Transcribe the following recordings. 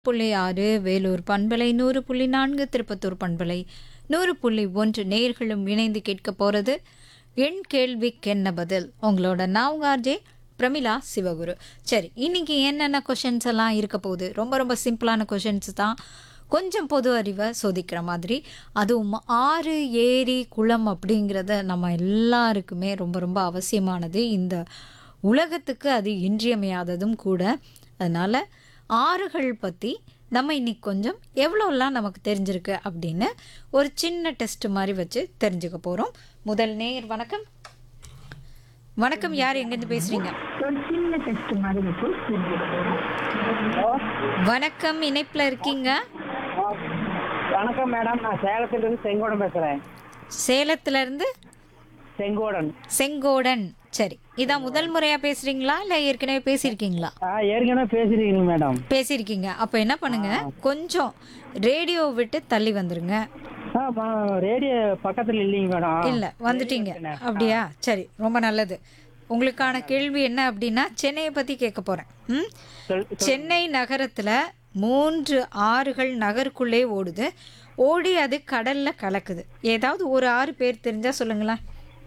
புள்ளி ஆறு வேலூர் பண்பலை நூறு புள்ளி நான்கு திருப்பத்தூர் பண்பலை நூறு புள்ளி ஒன்று நேர்களும் இணைந்து கேட்க போகிறது என் கேள்விக்கென்ன பதில் உங்களோட நான் உங்க ஆர்ஜே பிரமிளா சிவகுரு சரி இன்னைக்கு என்னென்ன கொஷின்ஸ் எல்லாம் இருக்க போகுது ரொம்ப ரொம்ப சிம்பிளான கொஷின்ஸ் தான் கொஞ்சம் பொது அறிவை சோதிக்கிற மாதிரி அதுவும் ஆறு ஏரி குளம் அப்படிங்கிறத நம்ம எல்லாருக்குமே ரொம்ப ரொம்ப அவசியமானது இந்த உலகத்துக்கு அது இன்றியமையாததும் கூட அதனால் ஆறுகள் பற்றி நம்ம இன்னைக்கு கொஞ்சம் எவ்வளோலாம் நமக்கு தெரிஞ்சிருக்கு அப்படின்னு ஒரு சின்ன டெஸ்ட் மாதிரி வச்சு தெரிஞ்சுக்க போகிறோம் முதல் நேர் வணக்கம் வணக்கம் யார் எங்கேருந்து பேசுகிறீங்க ஒரு சின்ன டெஸ்ட் மாதிரி வச்சு தெரிஞ்சுக்கிறோம் வணக்கம் இணைப்பில் இருக்கீங்க வணக்கம் மேடம் நான் சேலத்துல இருந்து செங்கோடன் பேசுறேன் சேலத்துலேருந்து செங்கோடன் செங்கோடன் சரி இதான் முதல் முறையாக பேசுகிறீங்களா இல்லை ஏற்கனவே பேசியிருக்கீங்களா ஆ ஏற்கனவே பேசிருக்கீங்க மேடம் பேசியிருக்கீங்க அப்போ என்ன பண்ணுங்க கொஞ்சம் ரேடியோ விட்டு தள்ளி வந்துருங்க ஆ ம- ரேடியோ பக்கத்துல இல்லைங்க மேடம் இல்லை வந்துட்டீங்க அப்படியா சரி ரொம்ப நல்லது உங்களுக்கான கேள்வி என்ன அப்படின்னா சென்னையை பற்றி கேட்க போகிறேன் ம் சொல்- சென்னை நகரத்தில் மூன்று ஆறுகள் நகருக்குள்ளே ஓடுது ஓடி அது கடலில் கலக்குது ஏதாவது ஒரு ஆறு பேர் தெரிஞ்சால் சொல்லுங்களேன்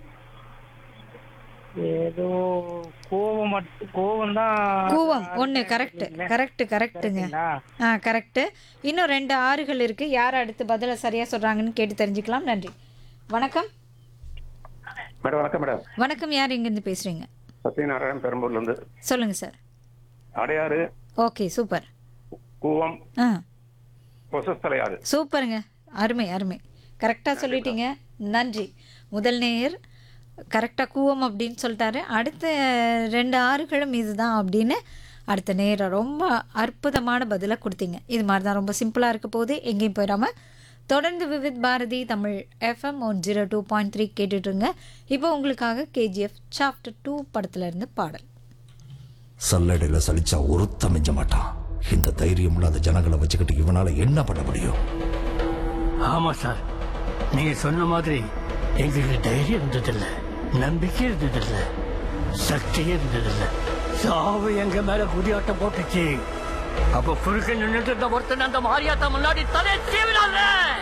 ஏதோ கோவம் மட்டும் கோவம் தான் கூவம் ஒன்று கரெக்டு கரெக்டு கரெக்டுங்க ஆ கரெக்டு இன்னும் ரெண்டு ஆறுகள் இருக்குது யார் அடுத்து பதிலை சரியாக சொல்கிறாங்கன்னு கேட்டு தெரிஞ்சுக்கலாம் நன்றி வணக்கம் மேடம் வணக்கம் மேடம் வணக்கம் யார் எங்கேருந்து பேசுகிறீங்க சத்யநாராயணன் பெரம்பூர்ல இருந்து சொல்லுங்கள் sir Adyar okay super Cooum ஆ கொசஸ்தலையாறு சூப்பருங்க அருமை அருமை கரெக்டாக சொல்லிட்டீங்க நன்றி முதல் நேயர் கரெக்டாக கூவம் அப்படின்னு சொல்லிட்டாரு அடுத்த ரெண்டு ஆறுகளும் இதுதான் அப்படின்னு அடுத்த நேரம் ரொம்ப அற்புதமான பதிலை கொடுத்தீங்க இது மாதிரி தான் ரொம்ப சிம்பிளாக இருக்க போது எங்கேயும் போயிடாம தொடர்ந்து Vividh Bharati Tamil FM one zero two point three கேட்டுட்ருங்க இப்போ உங்களுக்காக கேஜிஎஃப் சாப்டர் டூ படத்துலேருந்து பாடல் சல்லடையில சலிச்சா ஒருத்த மிஞ்ச மாட்டான் இந்த தைரியம் இல்லாத ஜனங்களை வச்சுக்கிட்டு இவனால என்ன பண்ண முடியும் ஆமா சார் நீங்க சொன்ன மாதிரி எங்களுக்கு தைரியம் இருந்ததில்ல நம்பிக்கை இருந்ததில்ல சக்தியே இருந்ததில்ல சாவு எங்க மேல குதியாட்டம் போட்டுச்சு அப்ப குறுக்க நின்னுட்டு இருந்த ஒருத்தன் அந்த மாரியாத்தா முன்னாடி தலை சீவினால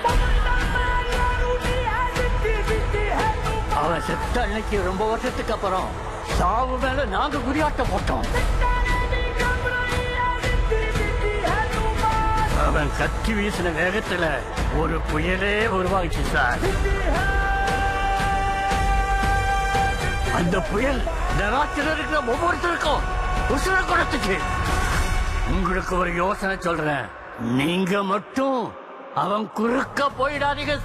அவன் செத்த அன்னைக்கு ரொம்ப வருஷத்துக்கு அப்புறம் சாவு மேல நாங்க குதியாட்டம் போட்டோம் அவன் கத்தி வீசின வேகத்துல ஒரு புயலே உருவாகிச்சு சார் அந்த புயல் நராட்சியில் இருக்கிற ஒவ்வொருத்தருக்கும் உசுர கொடுத்துச்சு உங்களுக்கு ஒரு யோசனை சொல்றேன் நீங்க மட்டும் அவன் குறுக்க போயிடாதீங்க